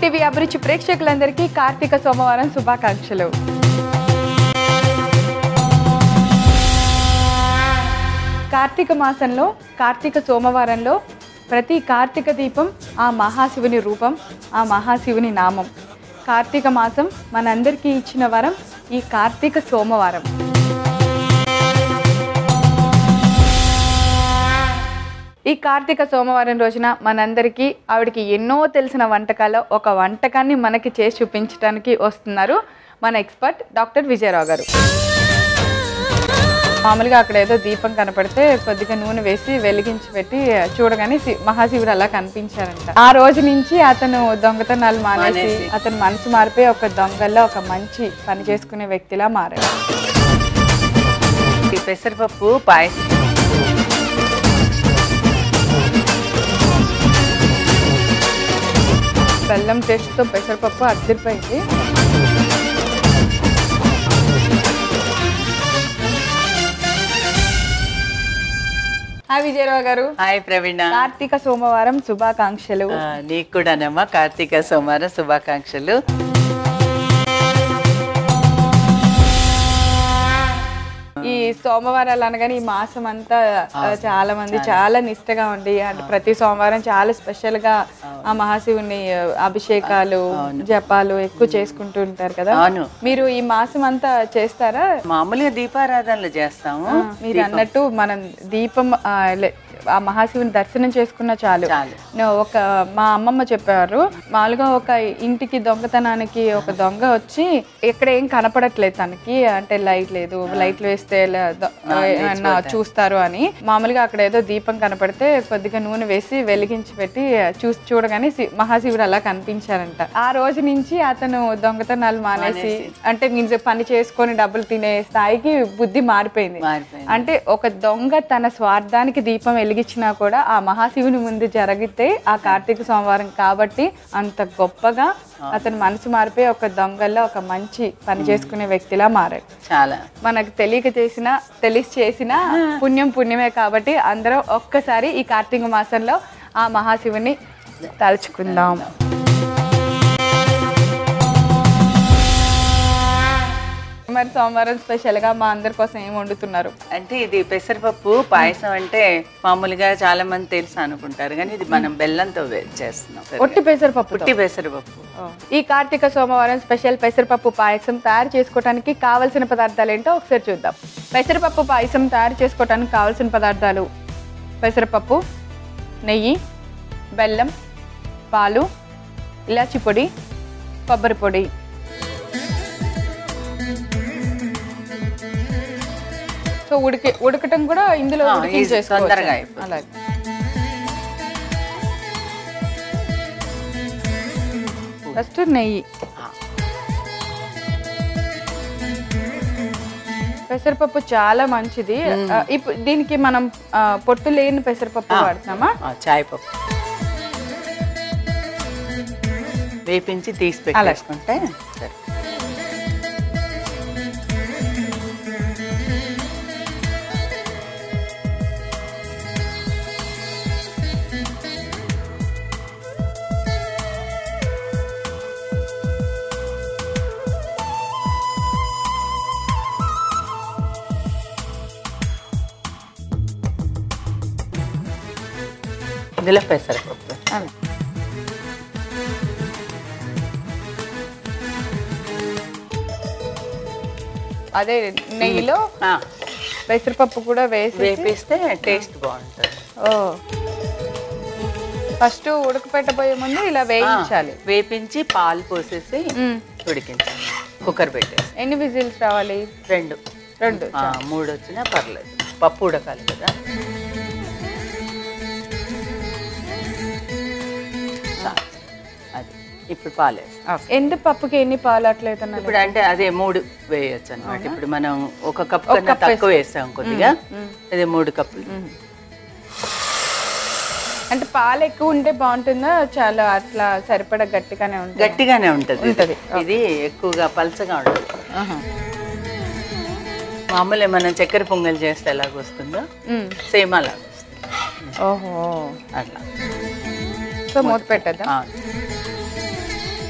TV అభిరుచి ప్రేక్షకులందరికీ కార్తీక సోమవారం శుభాకాంక్షలు కార్తీక మాసంలో కార్తీక సోమవారంలో ప్రతి కార్తీక దీపం ఆ మహాశివుని రూపం ఆ మహాశివుని నామం కార్తీక మాసం మనందరికీ ఇచ్చిన వరం ఈ కార్తీక సోమవారం ఈ కార్తీక సోమవారం రోజున మనందరికీ ఆవిడకి ఎన్నో తెలిసిన వంటకాల్లో ఒక వంటకాన్ని మనకి చేసి చూపించడానికి వస్తున్నారు మన ఎక్స్పర్ట్ డాక్టర్ విజయరావు గారు మామూలుగా అక్కడ ఏదో దీపం కనపడితే కొద్దిగా నూనె వేసి వెలిగించి పెట్టి చూడగానే శి- మహాశివుడు అలా కనిపించారంట ఆ రోజు నుంచి అతను దొంగతనాలు మానేసి అతను మనసు మారిపోయి ఒక దొంగల్లో ఒక మంచి పని చేసుకునే వ్యక్తిలా మారాడు ఈ పెసరపప్పు పాయసం బెల్లం టేస్ట్తో పెసరపప్పు అద్దరిపోయింది హాయ్ విజయరావు గారు హాయ్ ప్రవీణ కార్తీక సోమవారం శుభాకాంక్షలు ఆ, నీకు కూడానమ్మా కార్తీక సోమవారం శుభాకాంక్షలు ఈ సోమవారాలు అనగానే ఈ మాసం అంతా ఆ, చాలా మంది చాలా నిష్టగా ఉండి అంటే ప్రతి సోమవారం చాలా స్పెషల్ గా ఆ మహాశివుని ఆ, అభిషేకాలు జపాలు ఎక్కువ చేసుకుంటూ ఉంటారు కదా అవును మీరు ఈ మాసం అంతా చేస్తారా మామూలుగా దీపారాధనలు చేస్తాము మీరు అన్నట్టు మనం దీపం ఆ, లే- ఆ మహాశివుని దర్శనం చేసుకున్న చాలు చాలు నే- ఒక మా అమ్మమ్మ చెప్పారు మామూలుగా ఒక ఇంటికి దొంగతనానికి ఒక దొంగ వచ్చి ఇక్కడ ఏం కనపడట్లేదు తనకి అంటే లైట్ లేదు లైట్లు వేస్తే ల- దొ- ఏమన్నా చూస్తారు అని మామూలుగా అక్కడ ఏదో దీపం కనపడితే కొద్దిగా నూనె వేసి వెలిగించి పెట్టి చూసి చూడగానే శి- మహాశివుడు అలా కనిపించారంట ఆ రోజు నుంచి అతను దొంగతనాలు మానేసి అంటే మీరు పని చేసుకొని డబ్బులు తినే స్థాయికి బుద్ధి మారిపోయింది మారిపోయింది అంటే ఒక దొంగ తన స్వార్థానికి దీపం వెలిగించినా కూడా ఆ మహాశివుని ముందు జరిగితే ఆ కార్తీక సోమవారం కాబట్టి అంత గొప్పగా అతను మనసు మారిపోయి ఒక దొంగల్లో ఒక మంచి పని చేసుకునే వ్యక్తిలా మారాడు చాలా మనకు తెలియక చేసిన తెలిసి చేసిన పుణ్యం పుణ్యమే కాబట్టి అందరం ఒక్కసారి ఈ కార్తీక మాసంలో ఆ మహాశివుని తలుచుకుందాం మరి సోమవారం స్పెషల్ గా మా అందరి కోసం ఏం వండుతున్నారు అంటే ఇది పెసరపప్పు పాయసం అంటే మామూలుగా చాలా మంది తెలుసు అనుకుంటారు కానీ ఇది మనం బెల్లంతో వే- చేస్తున్నాం ఒట్టి పెసరపప్పు పుట్టి పెసరపప్పు ఈ కార్తీక సోమవారం స్పెషల్ పెసరపప్పు పాయసం తయారు చేసుకోవడానికి కావలసిన పదార్థాలు ఏంటో ఒకసారి చూద్దాం పెసరపప్పు పాయసం తయారు చేసుకోవడానికి కావలసిన పదార్థాలు పెసరపప్పు నెయ్యి బెల్లం పాలు ఇలాచి పొడి కొబ్బరి పొడి సో ఉడికి ఉడకటం కూడా ఇందులో ఆ, ఉడికించేసుకోవచ్చు. easy, తొందరగా అయిపోతుంది. అలాగే ఫస్ట్ నెయ్యి పెసరపప్పు చాలా మంచిది ఆ, ఇప్పుడు దీనికి మనం ఆ, పొట్టు లేని పెసరపప్పు వాడుతున్నామా ఆ, చాయ్ పప్పు వేపించి తీసి పెట్టేసుకుంటే సరే ఇందులో పెసరపప్పు అదే. అదే నెయ్యిలో ఆ, పెసరపప్పు కూడా వేసి వేపిస్తే టేస్ట్ బాగుంటుంది ఓ ఫస్ట్ ఉడకపెట్టబోయే ముందు ఇలా వేయించాలి వేపించి పాలు పోసేసి మ్మ్. ఉడికించాలి కుక్కర్ పెట్టేసి ఎన్ని విజిల్స్ రావాలి రెండు రెండు ఆ, మూడు వచ్చినా పర్లేదు పప్పు ఉడకాలి కదా చాలు. అది ఇప్పుడు పాలు వేస్తాం ఎండు పప్పుకి ఎన్ని పాలు అట్లయితే ఇప్పుడు అంటే అదే మూడు వేయొచ్చు అనమాట ఇప్పుడు మనం ఒక కప్పు కన్నా తక్కువ వేస్తాం కొద్దిగా అదే మూడు కప్పులు అంటే పాలు ఎక్కువ ఉంటే బాగుంటుందా చాలా అట్లా సరిపడా గట్టిగానే ఉంటుంది గట్టిగానే ఉంటుంది ఇది. ఉంటది. ఇది ఎక్కువగా పలచగా ఉంటుంది మామూలుగా మనం చక్కెర పొంగల్ చేస్తే ఎలాగ వస్తుందో సేమ్ అలాగ వస్తుంది ఓహో అట్లా సో మూత పెట్టద్దా ఆ.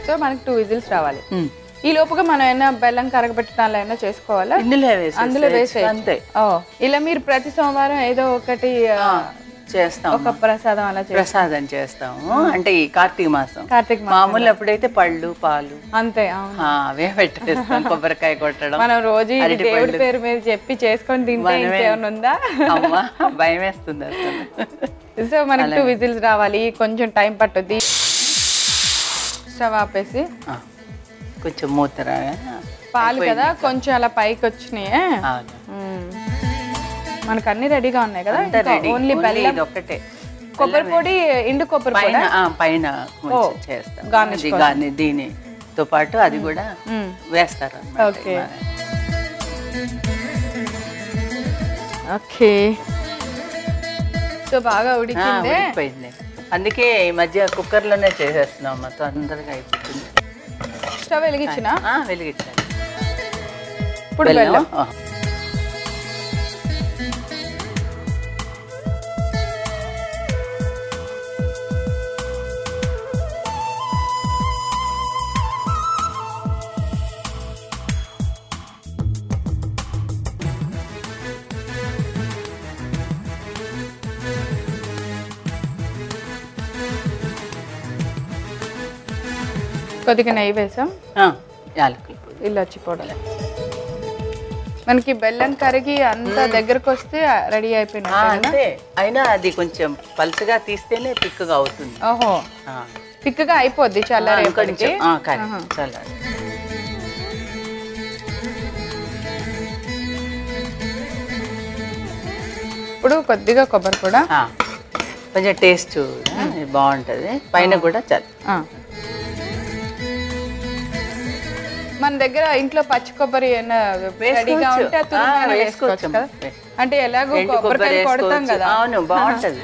సో మనకి టూ విజిల్స్ రావాలి ఉమ్. ఈ లోపుగా మనం ఏమైనా బెల్లం కరగబెట్టినాలు ఏమైనా చేసుకోవాలా ఇందులో వేసి అందులో వేసే అంతే ఓ ఇలా మీరు ప్రతి సోమవారం ఏదో ఒకటి ఆ, చేస్తాం ఒక ప్రసాదం అలా చేస్తారు ప్రసాదం చేస్తాము అంటే ఈ కార్తీక మాసం కార్తీక్ మాసం. మామూలు అప్పుడైతే పళ్ళు పాలు అంతే అవును ఆ, అవే పెట్టేస్తాం కొబ్బరికాయ కొట్టడం మనం రోజు ఇది అరటి దేవుడి పళ్ళు. పేరు మీద చెప్పి చేసుకొని తింటే మనమే. ఇంకేమైనా ఉందా అమ్మా భయం వేస్తుంది అసలు సో మనకి టూ విజిల్స్ రావాలి కొంచెం టైం పట్టుద్ది స్టవ్ ఆపేసి ఆ, కొంచెం మూతరా పాలు కదా కొంచెం అలా పైకి వచ్చినాయి అవును మ్మ్. మనకు అన్ని రెడీగా ఉన్నాయి కదా అంతా రెడీ ఓన్లీ ఓన్లీ బెల్లం ఇది ఒక్కటే కొబ్బరి పొడి ఎండు కొబ్బరి పొడి పైన ఆ, పైన కొంచెం చేస్తాం garnish అది గాని దీనితో పాటు అది కూడా మ్మ్. వేస్తారు ఓకే. ఓకే సో బాగా ఉడికిందే ఉడికిపోయింది అందుకే ఈ మధ్య కుక్కర్లోనే చేసేస్తున్నాం అమ్మ తొందరగా అయిపోతుంది స్టవ్ వెలిగించిన ఆ, వెలిగించాలి ఇప్పుడు బెల్లం ఆ. కొద్దిగా నెయ్యి వేసాం ఆ, యాలకుల పొడి ఇలాచి పౌడర్ మనకి బెల్లం కరిగి అంతా దగ్గరకు వస్తే రెడీ ఆ, అయిపోయినట్టు అంతే అయినా అది కొంచెం పలుచగా తీస్తేనే తిక్కుగా అవుతుంది ఓహో ఆ. తిక్కగా అయిపోద్ది ఆ, చల్లారేపటికి ఇంకొంచెం ఆ, కరెక్ట్. చల్లారి ఇప్పుడు కొద్దిగా కొబ్బరి కూడా ఆ, కొంచెం టేస్ట్ బాగుంటది పైన కూడా చల్ ఆ. మన దగ్గర ఇంట్లో పచ్చి కొబ్బరి ఏమైనా రెడీగా వేసుకోవచ్చు. ఉంటే ఆ తురుమైనా ఆ, వేసుకోవచ్చు వేసుకోవచ్చు. కదా అంటే ఎలాగో ఎండు కొబ్బరి కొబ్బరికాయ కొడతాం వేసుకోవచ్చు. కదా అవును బాగుంటది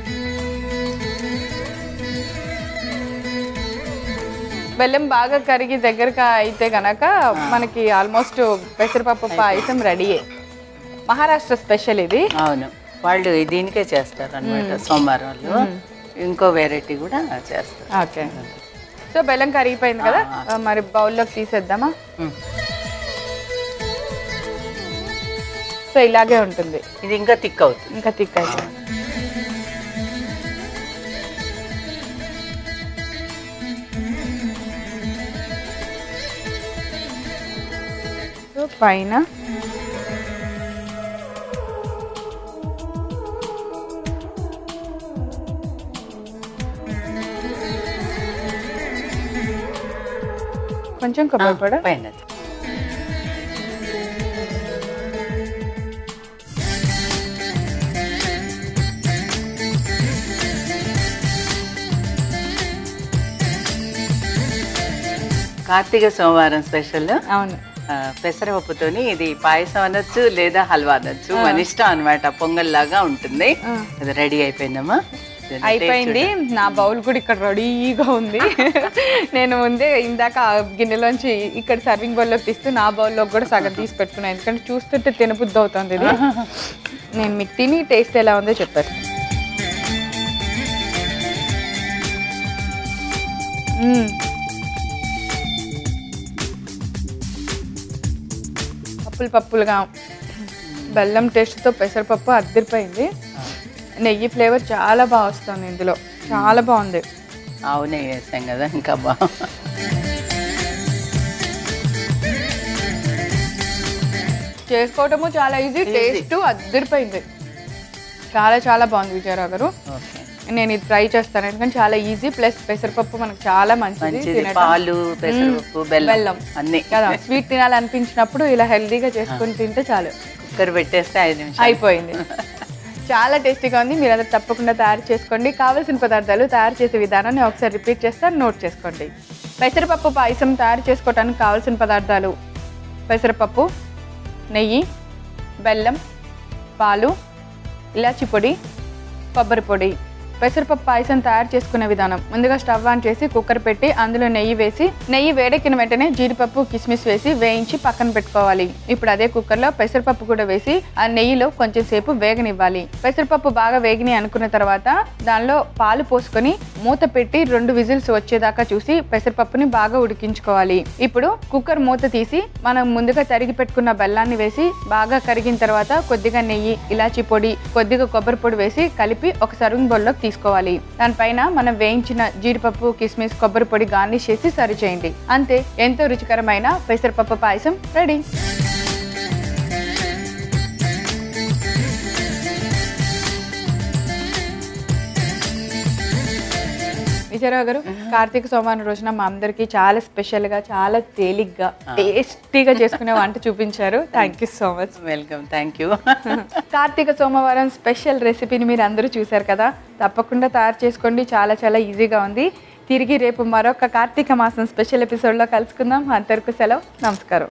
బెల్లం బాగా కరిగి దగ్గరగా అయితే గనక మనకి ఆల్మోస్ట్ పెసరపప్పు పాయసం రెడీయే మహారాష్ట్ర స్పెషల్ ఇది అవును వాళ్ళు దీనికే చేస్తారు అనమాట సోమవారం వాళ్ళు ఇంకో వెరైటీ కూడా చేస్తారు ఓకే సో బెల్లం కరిగిపోయింది కదా ఆ, మరి బౌల్లోకి తీసేద్దామా ఉమ్. సో ఇలాగే ఉంటుంది ఇది ఇంకా థిక్ అవుతుంది ఇంకా థిక్ అయితే సో పైన కొంచెం కొబ్బరి పొడి పైన కార్తీక సోమవారం స్పెషల్ అవును పెసరపప్పుతోని ఇది పాయసం అనొచ్చు లేదా హల్వా అనొచ్చు మన ఇష్టం అనమాట పొంగల్ లాగా ఉంటుంది ఆ. అది రెడీ అయిపోయిందమ్మా దీన్ని అయిపోయింది నా బౌల్ కూడా ఇక్కడ రెడీగా ఉంది నేను ముందే ఇందాక ఆ గిన్నెలోంచి ఇక్కడ సర్వింగ్ బౌల్లోకి తీస్తూ నా బౌల్లోకి కూడా సగం తీసి పెట్టుకున్నాను ఎందుకంటే చూస్తుంటే తినబుద్ధి అవుతుంది ఇది నేను మీకు తిని టేస్ట్ ఎలా ఉందో చెప్పారు మ్మ్. పప్పులు పప్పులుగా బెల్లం టేస్ట్తో పెసరపప్పు అద్దరిపోయింది నెయ్యి ఫ్లేవర్ చాలా బాగా వస్తుంది ఇందులో చాలా బాగుంది అవునే వేసాం కదా ఇంకా బా చేసుకోవటము చాలా ఈజీ టేస్ట్ అద్దరిపోయింది చాలా చాలా బాగుంది విజయరావు గారు ఓకే నేను ఇది ట్రై చేస్తాను ఎందుకంటే చాలా ఈజీ ప్లస్ పెసరపప్పు మనకు చాలా మంచిది మంచిది తినటం. పాలు పెసరపప్పు బెల్లం బెల్లం అన్ని కదా స్వీట్ తినాలనిపించినప్పుడు ఇలా హెల్దీగా చేసుకుని తింటే చాలు కుక్కర్ పెట్టేస్తే ఐదు నిమిషాలు అయిపోయింది చాలా టేస్టీగా ఉంది మీరందరూ తప్పకుండా తయారు చేసుకోండి కావాల్సిన పదార్థాలు తయారు చేసే విధానాన్ని ఒకసారి రిపీట్ చేస్తాను నోట్ చేసుకోండి పెసరపప్పు పాయసం తయారు చేసుకోవడానికి కావాల్సిన పదార్థాలు పెసరపప్పు నెయ్యి బెల్లం పాలు ఇలాచి పొడి కొబ్బరి పొడి పెసరపప్పు పాయసం తయారు చేసుకునే విధానం ముందుగా స్టవ్ ఆన్ చేసి కుక్కర్ పెట్టి అందులో నెయ్యి వేసి నెయ్యి వేడెక్కిన వెంటనే జీడిపప్పు కిస్మిస్ వేసి వేయించి పక్కన పెట్టుకోవాలి ఇప్పుడు అదే కుక్కర్లో పెసరపప్పు కూడా వేసి ఆ నెయ్యిలో కొంచెం సేపు వేగనివ్వాలి పెసరపప్పు బాగా వేగిని అనుకున్న తర్వాత దానిలో పాలు పోసుకొని మూత పెట్టి రెండు విజిల్స్ వచ్చేదాకా చూసి పెసరపప్పుని బాగా ఉడికించుకోవాలి ఇప్పుడు కుక్కర్ మూత తీసి మనం ముందుగా తరిగి పెట్టుకున్న బెల్లాన్ని వేసి బాగా కరిగిన తర్వాత కొద్దిగా నెయ్యి ఇలాచి పొడి కొద్దిగా కొబ్బరి పొడి వేసి కలిపి ఒక సర్వింగ్ బౌల్లోకి తీసుకోవాలి దానిపైన మనం వేయించిన జీడిపప్పు కిస్మిస్ కొబ్బరి పొడి గార్నిష్ చేసి సర్వ్ చేయండి అంతే ఎంతో రుచికరమైన పెసరపప్పు పాయసం రెడీ విజయరావు గారు కార్తీక సోమవారం రోజున మా అందరికి చాలా స్పెషల్ గా చాలా తేలిగ్గా టేస్టీగా చేసుకునే వంట చూపించారు thank you so much welcome thank you Kartika సోమవారం స్పెషల్ రెసిపీని మీరు అందరూ చూశారు కదా తప్పకుండా తయారు చేసుకోండి చాలా చాలా ఈజీగా ఉంది తిరిగి రేపు మరొక కార్తీక మాసం స్పెషల్ ఎపిసోడ్లో కలుసుకుందాం అంతవరకు సెలవు నమస్కారం